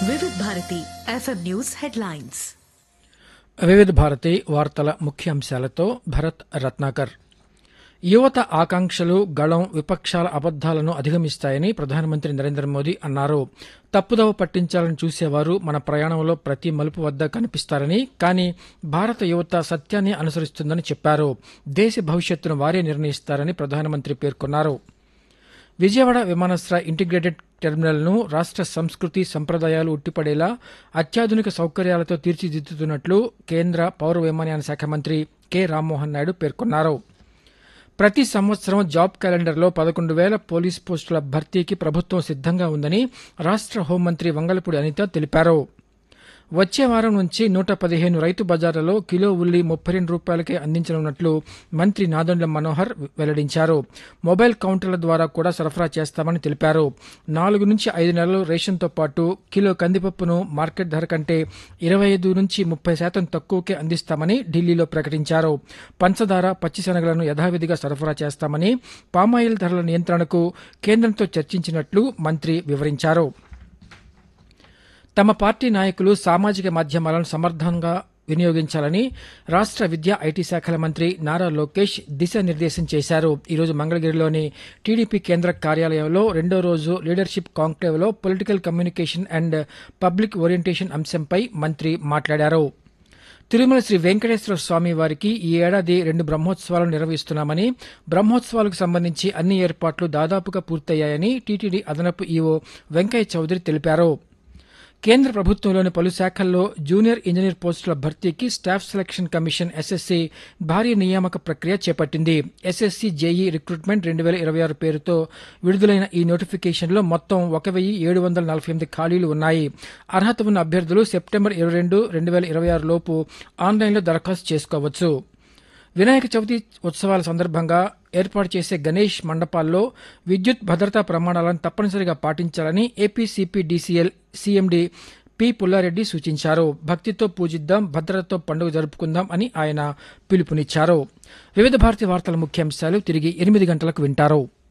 వివిధ Bharati FM news headlines వివిధ భారతి వార్తల ముఖ్యాంశాలతో భరత్ రత్నాకర్ యువత ఆకాంక్షలు గళం విపక్షాల అబద్దాలను అధిగమిస్తాయని ప్రధానమంత్రి నరేంద్ర మోదీ అన్నారు తప్పుదవ పట్టించాలని చూసేవారు మన ప్రయాణంలో ప్రతి మలుపు వద్ద కనిపిస్తారని కానీ భారత యువత సత్యాన్ని అనుసరిస్తుందని చెప్పారు దేశ భవిష్యత్తును వారే నిర్ణయిస్తారని ప్రధానమంత్రి పేర్కొన్నారు విజయవాడ విమానాశ్రయ ఇంటిగ్రేటెడ్ టెర్మినల్ను రాష్ట్ర సంస్కృతి సంప్రదాయాలు ఉట్టిపడేలా అత్యాధునిక సౌకర్యాలతో తీర్చిదిద్దుతున్నట్లు కేంద్ర పౌర విమానయాన శాఖ మంత్రి కె రామ్మోహన్ నాయుడు పేర్కొన్నారు ప్రతి సంవత్సరం జాబ్ క్యాలెండర్లో పదకొండు వేల పోలీస్ పోస్టుల భర్తీకి ప్రభుత్వం సిద్ధంగా ఉందని రాష్ట్ర హోంమంత్రి వంగలపూడి అనిత తెలిపారు వచ్చే వారం నుంచి నూట పదిహేను రైతు బజార్లలో కిలో ఉల్లి ముప్పై రెండు రూపాయలకే అందించనున్నట్లు మంత్రి నాదెండ్ల మనోహర్ వెల్లడించారు మొబైల్ కౌంటర్ల ద్వారా కూడా సరఫరా చేస్తామని తెలిపారు నాలుగు నుంచి ఐదు నెలలు రేషన్తో పాటు కిలో కందిపప్పును మార్కెట్ ధర కంటే ఇరవై ఐదు నుంచి ముప్పై శాతం తక్కువకే అందిస్తామని ఢిల్లీలో ప్రకటించారు పంచదార పచ్చిశనగలను యథావిధిగా సరఫరా చేస్తామని పామాయిల్ ధరల నియంత్రణకు కేంద్రంతో చర్చించినట్లు మంత్రి వివరించారు తమ పార్టీ నాయకులు సామాజిక మాధ్యమాలను సమర్థంగా వినియోగించాలని రాష్ట్ర విద్యా ఐటీ శాఖల మంత్రి నారా లోకేష్ దిశానిర్దేశం చేశారు ఈరోజు మంగళగిరిలోని టీడీపీ కేంద్ర కార్యాలయంలో రెండో రోజు లీడర్షిప్ కాంక్లేవ్లో political communication and public orientation అంశంపై మంత్రి మాట్లాడారు తిరుమల శ్రీ వెంకటేశ్వర స్వామి వారికి ఈ ఏడాది రెండు బ్రహ్మోత్సవాలు నిర్వహిస్తున్నామని బ్రహ్మోత్సవాలకు సంబంధించి అన్ని ఏర్పాట్లు దాదాపుగా పూర్తయ్యాయని టీటీడీ అదనపు ఈవో వెంకయ్య చౌదరి తెలిపారు కేంద్ర ప్రభుత్వంలోని పలు శాఖల్లో జూనియర్ ఇంజనీర్ పోస్టుల భర్తీకి స్టాఫ్ సెలక్షన్ కమిషన్ ఎస్ఎస్సీ భారీ నియామక ప్రక్రియ చేపట్టింది ఎస్ఎస్సీ జేఈ రిక్రూట్మెంట్ రెండు వేల ఇరవై ఆరు పేరుతో విడుదలైన ఈ నోటిఫికేషన్లో మొత్తం ఒక వెయ్యి ఏడు వందల నలభై ఎనిమిది ఖాళీలు ఉన్నాయి అర్హత ఉన్న అభ్యర్థులు సెప్టెంబర్ ఇరవై రెండు రెండు వేల ఇరవై ఆరు లోపు ఆన్లైన్లో దరఖాస్తు చేసుకోవచ్చు వినాయక చవితి ఉత్సవాల సందర్భంగా ఏర్పాటు చేసే గణేష్ మండపాల్లో విద్యుత్ భద్రతా ప్రమాణాలను తప్పనిసరిగా పాటించాలని ఏపీసీపీడీసీఎల్ సీఎండీ పి పుల్లారెడ్డి సూచించారు భక్తితో పూజిద్దాం భద్రతతో పండుగ జరుపుకుందాం అని ఆయన పిలుపునిచ్చారు వివిధ భారతి వార్తల ముఖ్యాంశాలు తిరిగి ఎనిమిది గంటలకు వింటారు